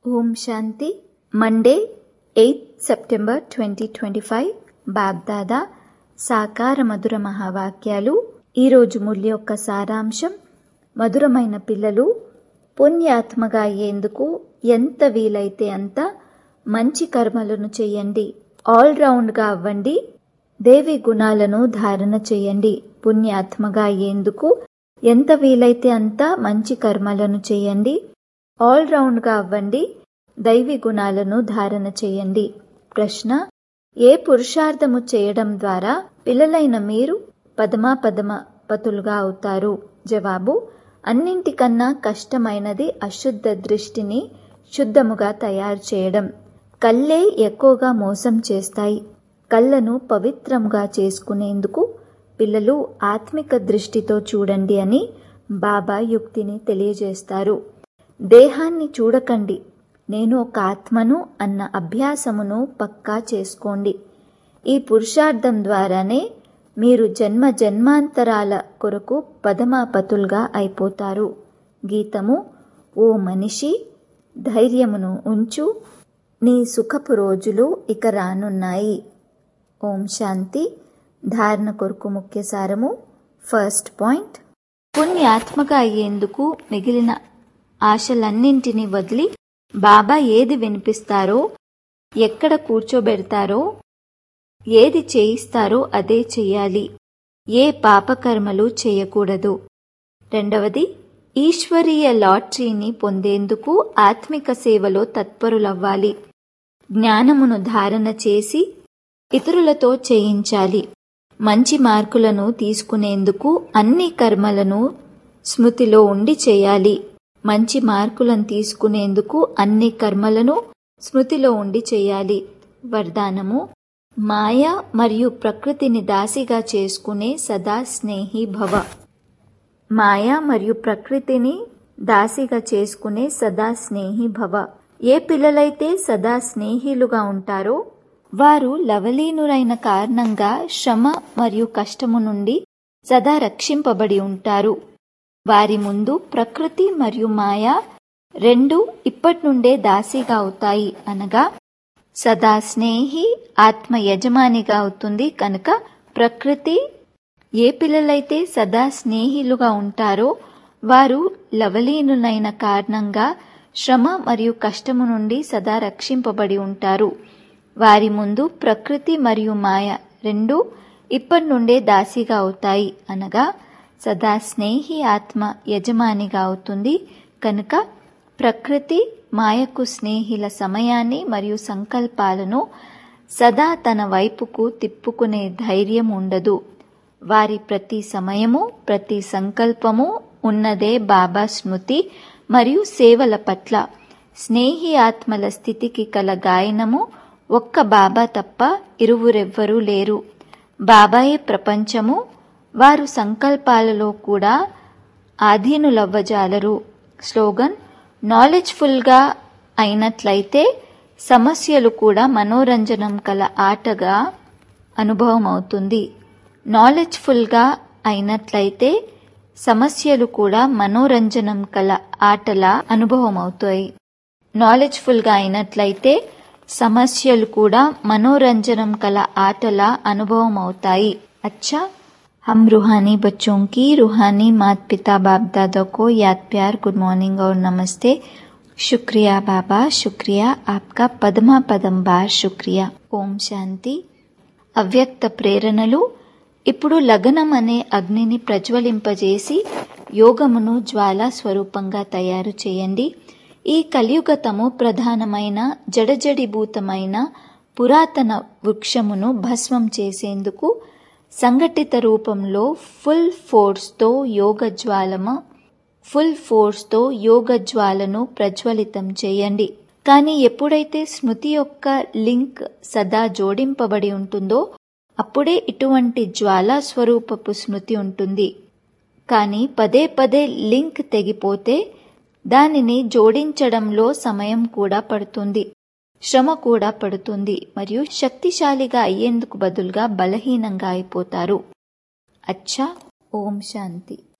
ఓం Shanti Monday eighth September twenty twenty five BapDada సాకార మధుర మహావాక్యాలు ఈరోజు ముల్లి యొక్క సారాంశం మధురమైన పిల్లలు పుణ్యాత్మగా అయ్యేందుకు ఎంత వీలైతే అంత మంచి కర్మలను చేయండి ఆల్రౌండ్గా అవ్వండి దేవి గుణాలను ధారణ చేయండి పుణ్యాత్మగా అయ్యేందుకు ఎంత వీలైతే అంత మంచి కర్మలను చేయండి ఆల్రౌండ్గా అవ్వండి దైవి గుణాలను ధారణ చేయండి ప్రశ్న ఏ పురుషార్థము చేయడం ద్వారా పిల్లలైన మీరు పదమా పదమ పతులుగా అవుతారు జవాబు అన్నింటికన్నా కష్టమైనది అశుద్ధ దృష్టిని శుద్ధముగా తయారు చేయడం కళ్ళే ఎక్కువగా మోసం చేస్తాయి కళ్ళను పవిత్రంగా చేసుకునేందుకు పిల్లలు ఆత్మిక దృష్టితో చూడండి అని బాబా యుక్తిని తెలియజేస్తారు దేహాన్ని చూడకండి నేను ఒక ఆత్మను అన్న అభ్యాసమును పక్కా చేసుకోండి ఈ పురుషార్థం ద్వారానే మీరు జన్మ జన్మాంతరాల కొరకు పదమాపతులుగా అయిపోతారు గీతము ఓ మనిషి ధైర్యమును ఉంచు నీ సుఖపు రోజులు ఇక రానున్నాయి ఓం శాంతి ధారణ కొరకు ముఖ్య సారము ఫస్ట్ పాయింట్ పుణ్యాత్మగా అయ్యేందుకు మిగిలిన ఆశలన్నింటినీ వదిలి బాబా ఏది వినిపిస్తారో ఎక్కడ కూర్చోబెడతారో ఏది చేయిస్తారో అదే చెయ్యాలి ఏ పాపకర్మలు చేయకూడదు రెండవది ఈశ్వరీయ లాటరీని పొందేందుకు ఆత్మిక సేవలో తత్పరులవ్వాలి జ్ఞానమును ధారణ చేసి ఇతరులతో చేయించాలి మంచి మార్కులను తీసుకునేందుకు అన్ని కర్మలను స్మృతిలో ఉండి చేయాలి మంచి మార్కులను తీసుకునేందుకు అన్ని కర్మలను స్మృతిలో ఉండి చేయాలి వరదానము మాయ మరియు ప్రకృతిని దాసిగా చేసుకునే సదా స్నేహి భవ మాయ మరియు ప్రకృతిని దాసిగా చేసుకునే సదా స్నేహి భవ ఏ పిల్లలైతే సదా స్నేహిలుగా ఉంటారో వారు లవలీనురైన కారణంగా శ్రమ మరియు కష్టము నుండి సదా రక్షింపబడి ఉంటారు వారి ముందు ప్రకృతి మరియు మాయ రెండు ఇప్పటి నుండే దాసిగా అవుతాయి అనగా సదా స్నేహి ఆత్మ యజమానిగా అవుతుంది కనుక ప్రకృతి ఏ పిల్లలైతే సదా స్నేహిలుగా ఉంటారో వారు లవలీనులైన కారణంగా శ్రమ మరియు కష్టము నుండి సదా రక్షింపబడి ఉంటారు వారి ముందు ప్రకృతి మరియు మాయ రెండు ఇప్పటి నుండే దాసిగా అవుతాయి అనగా సదా స్నేహి ఆత్మ యజమానిగా అవుతుంది కనుక ప్రకృతి మాయకు స్నేహిల సమయాన్ని మరియు సంకల్పాలను సదా తన వైపుకు తిప్పుకునే ధైర్యం ఉండదు వారి ప్రతి సమయము ప్రతి సంకల్పము ఉన్నదే బాబా స్మృతి మరియు సేవల పట్ల స్నేహి ఆత్మల స్థితికి కల గాయనము ఒక్క బాబా తప్ప ఇరువురెవ్వరూ లేరు బాబాయే ప్రపంచము వారు సంకల్పాలలో కూడా ఆధీనులవ్వజాలరు స్లోగన్ నాలెడ్జ్ఫుల్గా అయినట్లయితే సమస్యలు కూడా మనోరంజనం కల ఆటగా అనుభవం అవుతుంది నాలెడ్జ్ఫుల్గా అయినట్లయితే సమస్యలు కూడా మనోరంజనం కల ఆటలా అనుభవం అవుతాయి నాలెడ్జ్ఫుల్గా అయినట్లయితే సమస్యలు కూడా మనోరంజనం కల ఆటలా అనుభవం అవుతాయి అచ్చా हम रूहानी बच्चों की रूहानी मात पिता बाप दादा को याद प्यार गुड मॉर्निंग और नमस्ते शुक्रिया बाबा शुक्रिया आपका పదమా పదం బార్ శుక్రియా ఓం శాంతి అవ్యక్త ప్రేరణలు ఇప్పుడు లగనం అనే అగ్నిని ప్రజ్వలింపజేసి యోగమును జ్వాలా స్వరూపంగా తయారు చేయండి ఈ కలియుగతము ప్రధానమైన జడజడిభూతమైన పురాతన వృక్షమును భస్మం చేసేందుకు సంఘటిత రూపంలో ఫుల్ ఫోర్స్తో యోగ జ్వాలమ ఫుల్ ఫోర్స్తో యోగ జ్వాలను ప్రజ్వలితం చేయండి కానీ ఎప్పుడైతే స్మృతి యొక్క లింక్ సదా జోడింపబడి ఉంటుందో అప్పుడే ఇటువంటి జ్వాలా స్వరూపపు స్మృతి ఉంటుంది కానీ పదే పదే లింక్ తెగిపోతే దానిని జోడించడంలో సమయం కూడా పడుతుంది శ్రమ కూడా పడుతుంది మరియు శక్తిశాలిగా అయ్యేందుకు బదులుగా బలహీనంగా అయిపోతారు అచ్చా ఓం శాంతి